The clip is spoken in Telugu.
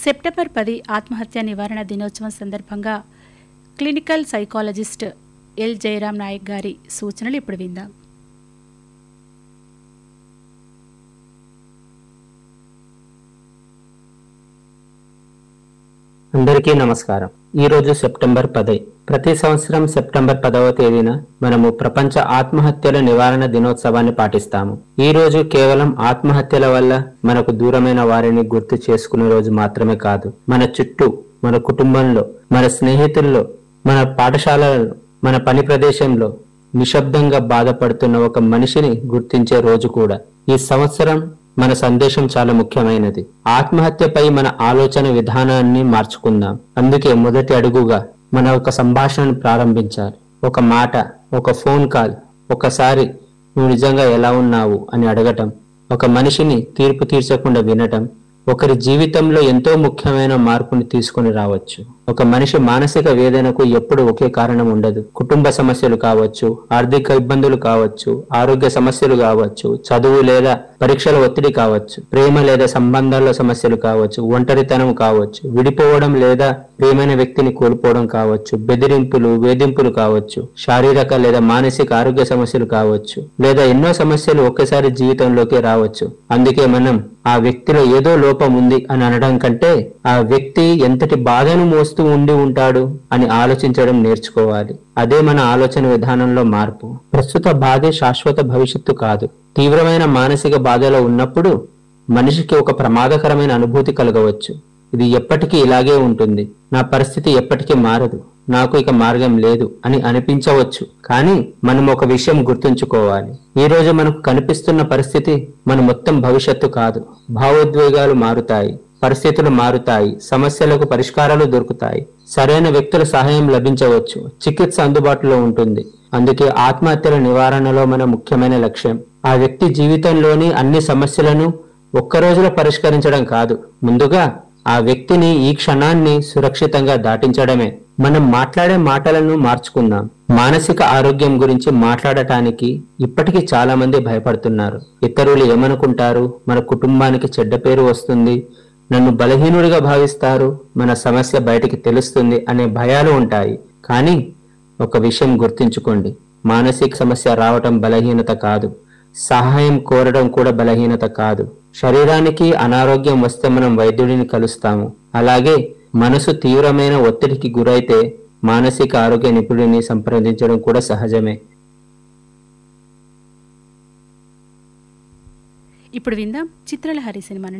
సెప్టెంబర్ పది ఆత్మహత్య నివారణ దినోత్సవం సందర్భంగా clinical psychologist L Jayaram Naik గారి సూచనలు ఇప్పుడు విందాం అందరికీ నమస్కారం ఈ రోజు సెప్టెంబర్ పది ప్రతి సంవత్సరం సెప్టెంబర్ పదవ తేదీన మనము ప్రపంచ ఆత్మహత్యల నివారణ దినోత్సవాన్ని పాటిస్తాము ఈ రోజు కేవలం ఆత్మహత్యల వల్ల మనకు దూరమైన వారిని గుర్తు చేసుకునే రోజు మాత్రమే కాదు మన చుట్టూ మన కుటుంబంలో మన స్నేహితుల్లో మన పాఠశాలలలో మన పని ప్రదేశంలో నిశ్శబ్దంగా బాధపడుతున్న ఒక మనిషిని గుర్తించే రోజు కూడా ఈ సంవత్సరం మన సందేశం చాలా ముఖ్యమైనది ఆత్మహత్యపై మన ఆలోచన విధానాన్ని మార్చుకుందాం అందుకే మొదటి అడుగుగా మన ఒక సంభాషణను ప్రారంభించాలి ఒక మాట ఒక ఫోన్ కాల్ ఒకసారి నువ్వు నిజంగా ఎలా ఉన్నావు అని అడగటం ఒక మనిషిని తీర్పు తీర్చకుండా వినటం ఒకరి జీవితంలో ఎంతో ముఖ్యమైన మార్పుని తీసుకొని రావచ్చు ఒక మనిషి మానసిక వేదనకు ఎప్పుడు ఒకే కారణం ఉండదు కుటుంబ సమస్యలు కావచ్చు ఆర్థిక ఇబ్బందులు కావచ్చు ఆరోగ్య సమస్యలు కావచ్చు చదువు లేదా పరీక్షల ఒత్తిడి కావచ్చు ప్రేమ లేదా సంబంధాల సమస్యలు కావచ్చు ఒంటరితనం కావచ్చు విడిపోవడం లేదా ప్రియమైన వ్యక్తిని కోల్పోవడం కావచ్చు బెదిరింపులు వేధింపులు కావచ్చు శారీరక లేదా మానసిక ఆరోగ్య సమస్యలు కావచ్చు లేదా ఎన్నో సమస్యలు ఒకేసారి జీవితంలోకి రావచ్చు అందుకే మనం ఆ వ్యక్తిలో ఏదో లోపం ఉంది అని అనడం కంటే ఆ వ్యక్తి ఎంతటి బాధను మోస్తూ ఉండి ఉంటాడు అని ఆలోచించడం నేర్చుకోవాలి అదే మన ఆలోచన విధానంలో మార్పు ప్రస్తుత బాధే శాశ్వత భవిష్యత్తు కాదు తీవ్రమైన మానసిక బాధలో ఉన్నప్పుడు మనిషికి ఒక ప్రమాదకరమైన అనుభూతి కలగవచ్చు ఇది ఎప్పటికీ ఇలాగే ఉంటుంది నా పరిస్థితి ఎప్పటికీ మారదు నాకు ఇక మార్గం లేదు అని అనిపించవచ్చు కానీ మనం ఒక విషయం గుర్తుంచుకోవాలి ఈ రోజు మనకు కనిపిస్తున్న పరిస్థితి మన మొత్తం భవిష్యత్తు కాదు భావోద్వేగాలు మారుతాయి పరిస్థితులు మారుతాయి సమస్యలకు పరిష్కారాలు దొరుకుతాయి సరైన వ్యక్తుల సహాయం లభించవచ్చు చికిత్స అందుబాటులో ఉంటుంది అందుకే ఆత్మహత్యల నివారణలో మన ముఖ్యమైన లక్ష్యం ఆ వ్యక్తి జీవితంలోని అన్ని సమస్యలను ఒక్క రోజులో పరిష్కరించడం కాదు ముందుగా ఆ వ్యక్తిని ఈ క్షణాన్ని సురక్షితంగా దాటించడమే మనం మాట్లాడే మాటలను మార్చుకుందాం మానసిక ఆరోగ్యం గురించి మాట్లాడటానికి ఇప్పటికీ చాలా మంది భయపడుతున్నారు ఇతరులు ఏమనుకుంటారు మన కుటుంబానికి చెడ్డ పేరు వస్తుంది నన్ను బలహీనుడిగా భావిస్తారు మన సమస్య బయటికి తెలుస్తుంది అనే భయాలు ఉంటాయి కానీ ఒక విషయం గుర్తుంచుకోండి మానసిక సమస్య రావటం బలహీనత కాదు సహాయం కోరడం కూడా బలహీనత కాదు శరీరానికి అనారోగ్యం వస్తే మనం వైద్యుడిని కలుస్తాము అలాగే మనసు తీవ్రమైన ఒత్తిడికి గురైతే మానసిక ఆరోగ్య నిపుణుడిని సంప్రదించడం కూడా సహజమే ఇప్పుడు విందాం చిత్రలహరి సినిమా నుండి